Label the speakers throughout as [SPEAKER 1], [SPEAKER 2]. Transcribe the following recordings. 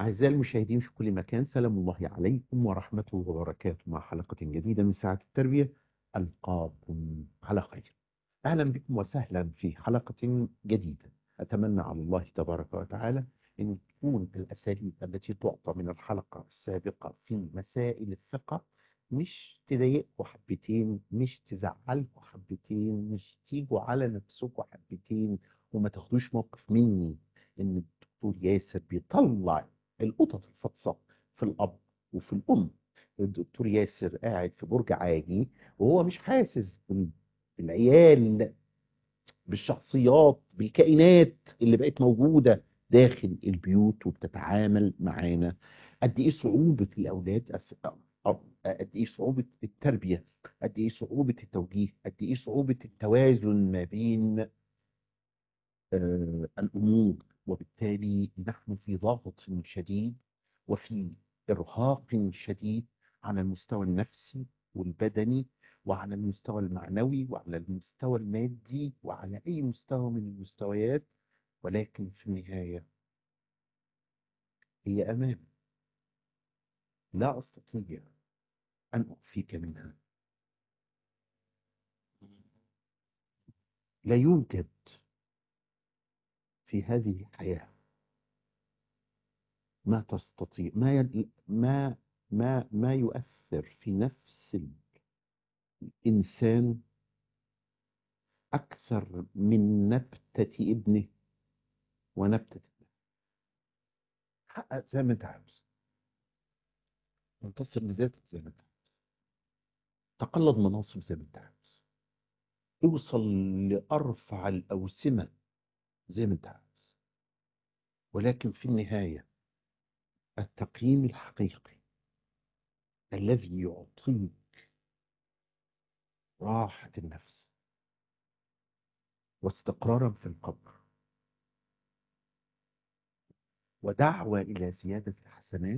[SPEAKER 1] أعزائي المشاهدين في كل مكان سلام الله عليكم ورحمته وبركاته مع حلقة جديدة من ساعة التربية ألقاكم على خير أهلا بكم وسهلا في حلقة جديدة أتمنى على الله تبارك وتعالى أن تكون الأساليب التي تعطى من الحلقة السابقة في مسائل الثقة مش تضايقكم حبتين مش تزعلكم حبتين مش تيجوا على نفسكم حبتين وما تاخدوش موقف مني ان الدكتور ياسر بيطلع القطط الفطسة في الأب وفي الأم الدكتور ياسر قاعد في برج عاجي وهو مش حاسس بال- بالعيال بالشخصيات بالكائنات اللي بقت موجودة داخل البيوت وبتتعامل معانا قد ايه صعوبة الأولاد أس- أو قد ايه صعوبة التربية قد ايه صعوبة التوجيه قد ايه صعوبة التوازن ما بين آه، الأمور وبالتالي نحن في ضغط شديد وفي إرهاق شديد على المستوى النفسي والبدني وعلى المستوى المعنوي وعلى المستوى المادي وعلى أي مستوى من المستويات ولكن في النهاية هي أمام لا أستطيع أن أخفيك منها لا يوجد في هذه الحياة ما تستطيع ما يل- ما ما ما يؤثر في نفس الإنسان أكثر من نبتة ابنه ونبتة ابنه حقق زي ما أنت عاوز انتصر لذاتك زي ما أنت عاوز تقلد مناصب زي ما أنت عاوز اوصل لأرفع الأوسمة زي ما أنت عاوز ولكن في النهاية التقييم الحقيقي الذي يعطيك راحة النفس واستقرارا في القبر ودعوة إلى زيادة الحسنات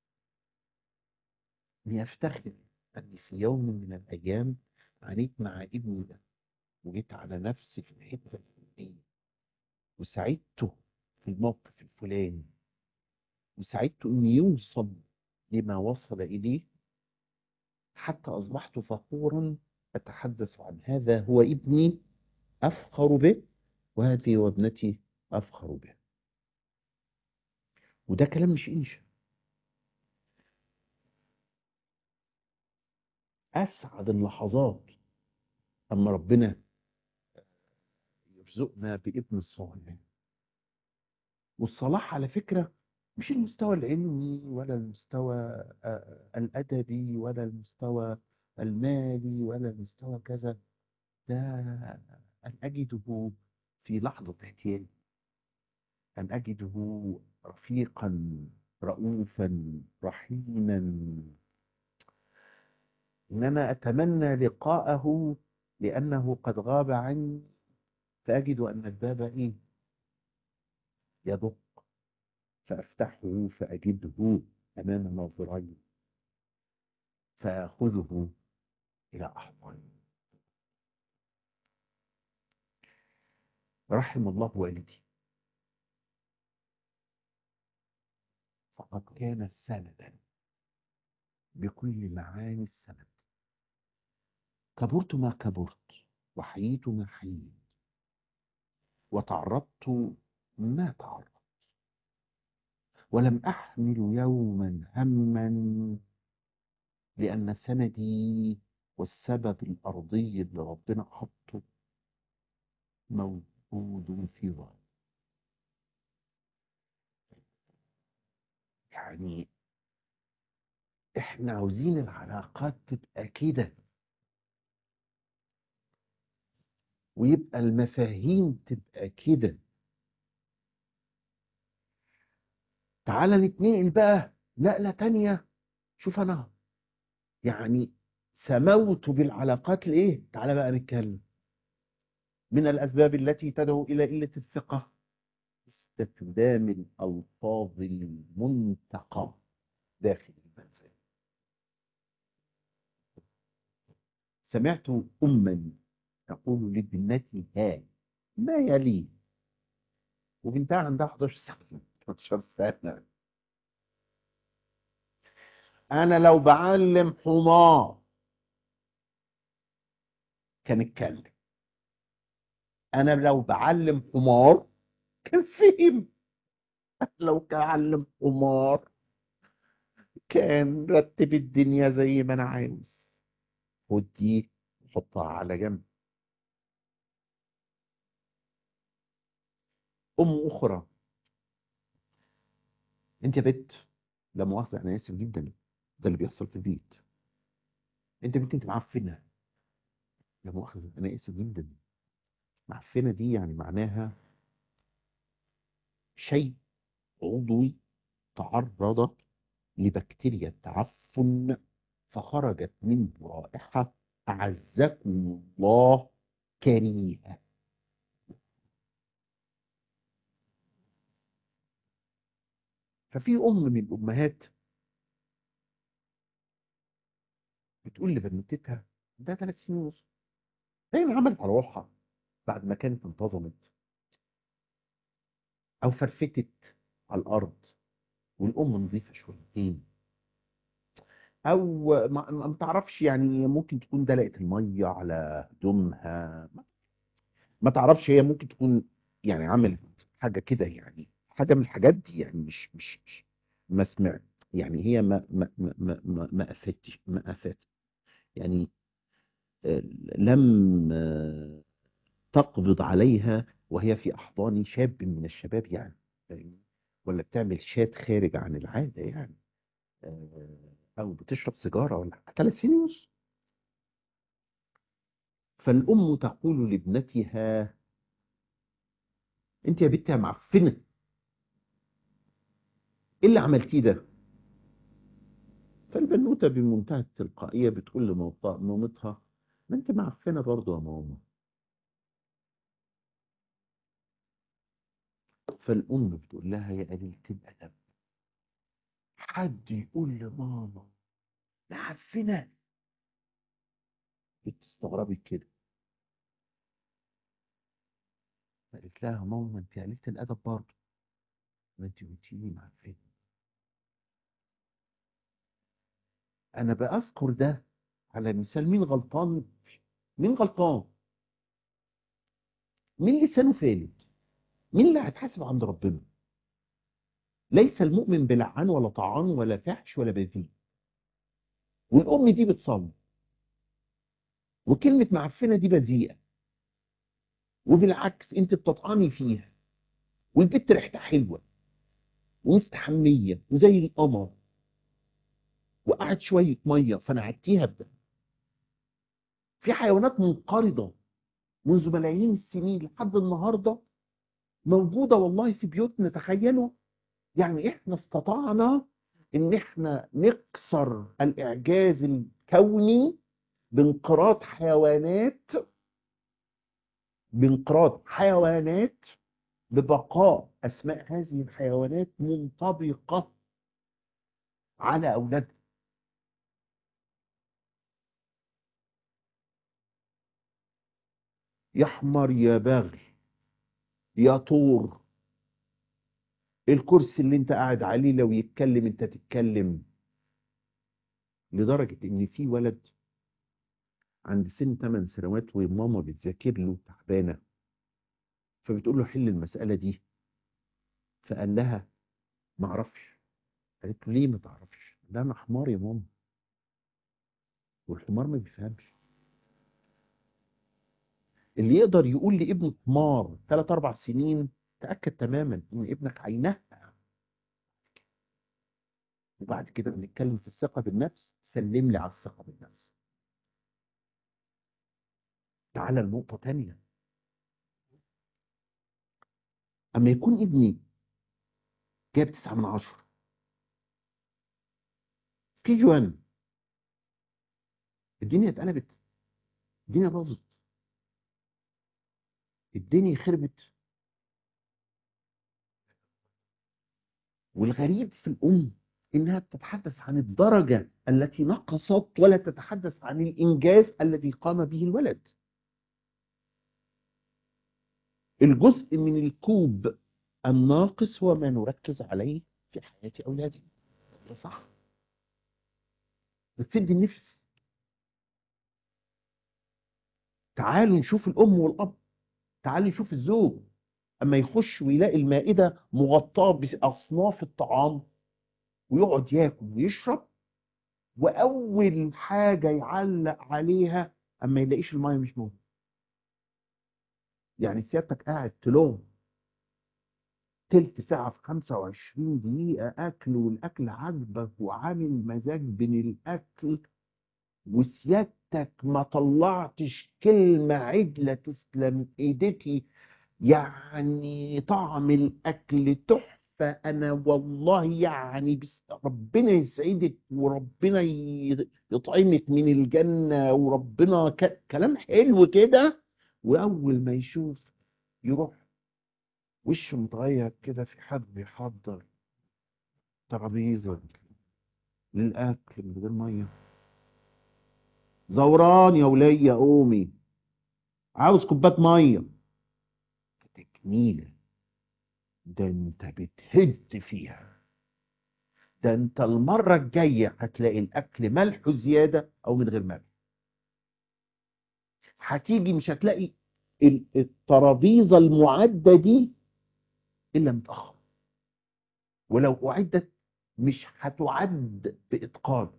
[SPEAKER 1] إني أفتخر أني في يوم من الأيام عانيت مع ابني ده وجيت على نفسي في الحتة الفلانية وساعدته في الموقف الفلاني وساعدته إنه يوصل لما وصل إليه حتى أصبحت فخورا أتحدث عن هذا هو ابني أفخر به وهذه وابنتي أفخر به وده كلام مش إنشا أسعد اللحظات أما ربنا يرزقنا بابن صالح والصلاح على فكرة مش المستوى العلمي ولا المستوى آه، الأدبي ولا المستوى المالي ولا المستوى كذا ده أن أجده في لحظة احتياج أن أجده رفيقا رؤوفا رحيما إن أنا أتمنى لقاءه لأنه قد غاب عني فأجد أن الباب إيه يدق فأفتحه فأجده أمام ناظري فأخذه إلى أحضاني رحم الله والدي فقد كان سندا بكل معاني السند كبرت ما كبرت وحييت ما حييت وتعرضت ما تعرضت ولم أحمل يوما هما لأن سندي والسبب الأرضي اللي ربنا حطه موجود في ظهري يعني احنا عاوزين العلاقات تبقى كده ويبقى المفاهيم تبقى كده تعالى نتنقل بقى نقلة تانية شوف انا يعني سموت بالعلاقات الايه تعالى بقى نتكلم من الاسباب التي تدعو الى قلة الثقة استخدام الالفاظ المنتقى داخل المنزل سمعت اما تقول لابنتها ما يلي وبنتها عندها 11 سنة 12 سنة انا لو بعلم حمار كان اتكلم انا لو بعلم حمار كان فهم لو بعلم حمار كان رتب الدنيا زي ما انا عاوز خد دي حطها على جنب ام اخرى انت يا بت لا مؤاخذه انا اسف جدا ده اللي بيحصل في البيت انت بنت انت معفنه لا مؤاخذه انا اسف جدا معفنه دي يعني معناها شيء عضوي تعرض لبكتيريا التعفن فخرجت منه رائحه اعزكم الله كريهه ففي ام من الامهات بتقول لبنوتتها ده ثلاث سنين ونص دايما عملت على روحها بعد ما كانت انتظمت او فرفتت على الارض والام نظيفه شويتين او ما, ما تعرفش يعني ممكن تكون دلقت الميه على هدومها ما, ما تعرفش هي ممكن تكون يعني عملت حاجه كده يعني حاجه من الحاجات دي يعني مش مش, مش ما سمعت يعني هي ما ما ما ما ما, ما افتش ما افات يعني آه، لم آه، تقبض عليها وهي في احضان شاب من الشباب يعني فاهمني؟ ولا بتعمل شات خارج عن العاده يعني آه، او بتشرب سيجاره ولا ثلاث سنين ونص فالام تقول لابنتها انت يا بنت يا معفنه ايه اللي عملتيه ده فالبنوته بمنتهى التلقائيه بتقول لمامتها ما انت معفنه برضه يا ماما فالام بتقول لها يا قليله الادب حد يقول لماما معفنه بتستغربي كده فقالت لها ماما انت قليله الادب برضه ما انت قلتيلي معفنه انا بذكر ده على مثال مين غلطان مين غلطان مين لسانه فالت مين اللي هيتحاسب عند ربنا ليس المؤمن بلعان ولا طعان ولا فحش ولا بذيء والام دي بتصلي وكلمه معفنه دي بذيئه وبالعكس انت بتطعمي فيها والبت ريحتها حلوه ومستحميه وزي القمر وقعد شويه ميه فنعدتيها بده في حيوانات منقرضه منذ ملايين السنين لحد النهارده موجوده والله في بيوتنا تخيلوا يعني احنا استطعنا ان احنا نكسر الاعجاز الكوني بانقراض حيوانات بانقراض حيوانات ببقاء اسماء هذه الحيوانات منطبقه على اولادها يا حمار يا باغي يا طور الكرسي اللي انت قاعد عليه لو يتكلم انت تتكلم لدرجة ان في ولد عند سن 8 سنوات وماما بتذاكر له تعبانة فبتقول له حل المسألة دي فقال لها ما اعرفش قالت له ليه ما تعرفش ده انا حمار يا ماما والحمار ما بيفهمش اللي يقدر يقول لابنه حمار ثلاث اربع سنين تاكد تماما ان ابنك عينه وبعد كده بنتكلم في الثقه بالنفس سلم لي على الثقه بالنفس تعالى لنقطه تانية اما يكون ابني جاب تسعة من عشرة كي جي 1 الدنيا اتقلبت الدنيا باظت الدنيا خربت والغريب في الأم إنها تتحدث عن الدرجة التي نقصت ولا تتحدث عن الإنجاز الذي قام به الولد الجزء من الكوب الناقص هو ما نركز عليه في حياة أولادنا ده صح بتسد النفس تعالوا نشوف الأم والأب تعالوا نشوف الزوج أما يخش ويلاقي المائدة مغطاة بأصناف الطعام ويقعد ياكل ويشرب وأول حاجة يعلق عليها أما يلاقيش المية مش موجودة يعني سيادتك قاعد تلوم تلت ساعة في 25 دقيقة أكل والأكل عاجبك وعامل مزاج بين الأكل وسيادتك ما طلعتش كلمة عدلة تسلم إيديكي يعني طعم الأكل تحفة أنا والله يعني بس ربنا يسعدك وربنا ي- يطعمك من الجنة وربنا ك... كلام حلو كده وأول ما يشوف يروح وشه متغير كده في حد بيحضر ترابيزة للأكل من غير مية زوران يا ولية قومي عاوز كوباية مية تكنيلة ده انت بتهد فيها ده انت المرة الجاية هتلاقي الأكل ملح زيادة أو من غير ملح هتيجي مش هتلاقي ال- الترابيزة المعدة دي إلا متأخر ولو أعدت مش هتعد بإتقان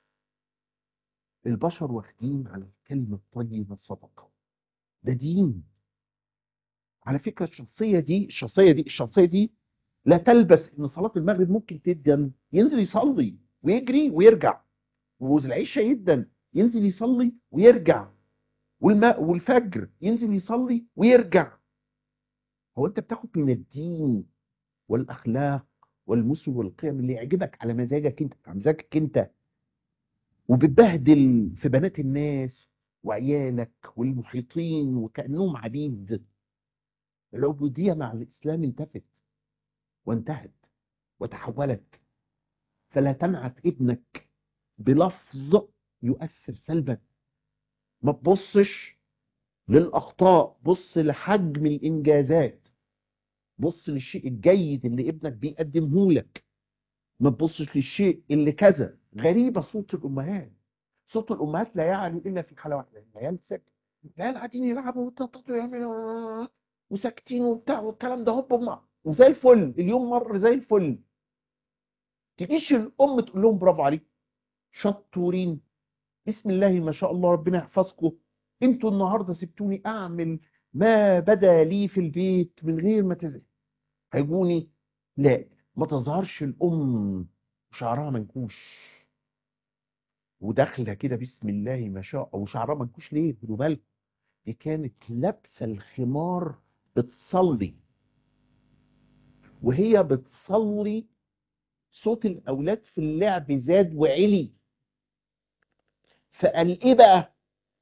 [SPEAKER 1] البشر واخدين على الكلمة الطيبة صدقة ده دين على فكرة الشخصية دي الشخصية دي الشخصية دي لا تلبس ان صلاة المغرب ممكن تدن ينزل يصلي ويجري ويرجع والعشاء يدن ينزل يصلي ويرجع والماء والفجر ينزل يصلي ويرجع هو انت بتاخد من الدين والاخلاق والمثل والقيم اللي يعجبك على مزاجك انت على مزاجك انت وبتبهدل في بنات الناس وعيالك والمحيطين وكأنهم عبيد العبودية مع الإسلام انتفت وانتهت وتحولت فلا تنعت ابنك بلفظ يؤثر سلبا ما تبصش للأخطاء بص لحجم الإنجازات بص للشيء الجيد اللي ابنك بيقدمه لك ما تبصش للشيء اللي كذا غريبة صوت الأمهات صوت الأمهات لا يعني إلا في حالة واحدة العيال ساكت العيال قاعدين يلعبوا ويتنططوا ويعملوا وساكتين وبتاع والكلام ده هوب مع وزي الفل اليوم مر زي الفل تجيش الأم تقول لهم برافو عليكم شطورين بسم الله ما شاء الله ربنا يحفظكم انتوا النهارده سبتوني اعمل ما بدا لي في البيت من غير ما تزعل هيجوني لا ما تظهرش الام شعرها منكوش وداخله كده بسم الله ما شاء الله وشعرها منكوش ليه خدوا بالكم دي كانت لابسه الخمار بتصلي وهي بتصلي صوت الاولاد في اللعب زاد وعلي فقال ايه بقى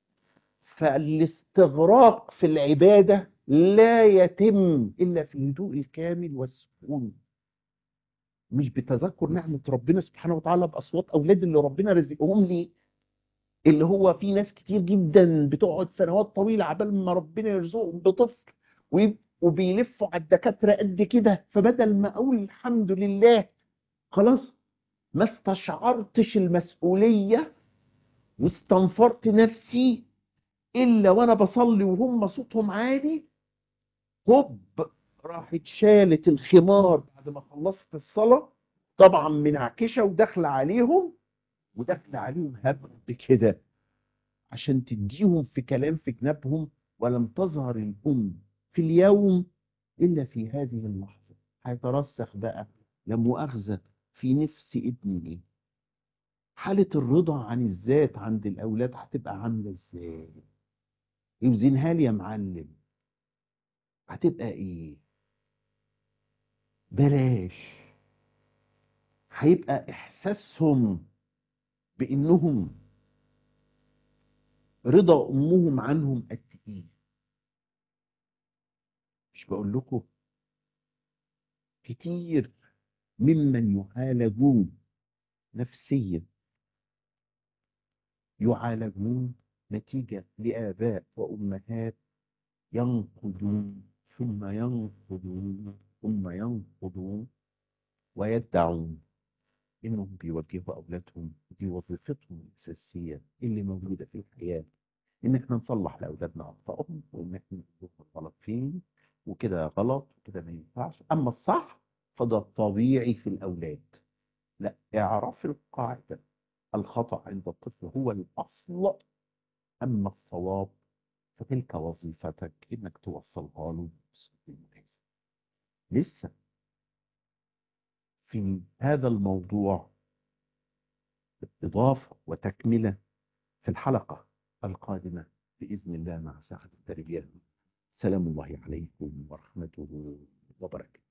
[SPEAKER 1] فالاستغراق في العباده لا يتم الا في الهدوء الكامل والسكون مش بتذكر نعمه ربنا سبحانه وتعالى باصوات اولاد اللي ربنا رزقهم لي اللي هو في ناس كتير جدا بتقعد سنوات طويله عبال ما ربنا يرزقهم بطفل ويب- وبيلفوا على الدكاتره قد كده فبدل ما اقول الحمد لله خلاص ما استشعرتش المسؤوليه واستنفرت نفسي الا وانا بصلي وهم صوتهم عالي هوب راحت شالت الخمار بعد ما خلصت الصلاه طبعا منعكشه وداخله عليهم وداخله عليهم هبد كده عشان تديهم في كلام في جنابهم ولم تظهر الام في اليوم الا في هذه اللحظه هيترسخ بقى لا مؤاخذه في نفس ابني حاله الرضا عن الذات عند الاولاد هتبقى عامله ازاي يوزنها لي يا معلم هتبقى ايه بلاش هيبقى احساسهم بانهم رضا امهم عنهم قد ايه مش بقول لكم كتير ممن يعالجون نفسيا يعالجون نتيجة لآباء وأمهات ينقضون ثم ينقضون ثم ينقضون ويدعون إنهم بيوجهوا أولادهم دي وظيفتهم الأساسية اللي موجودة في الحياة إن إحنا نصلح لأولادنا أخطائهم وإن إحنا نقول لهم غلط فين وكده غلط وكده ما ينفعش أما الصح فده الطبيعي في الأولاد لا اعرف القاعدة الخطأ عند الطفل هو الأصل أما الصواب فتلك وظيفتك إنك توصلها له بالأسلوب المناسب لسه في هذا الموضوع إضافة وتكملة في الحلقة القادمة بإذن الله مع ساحة التربية سلام الله عليكم ورحمته وبركاته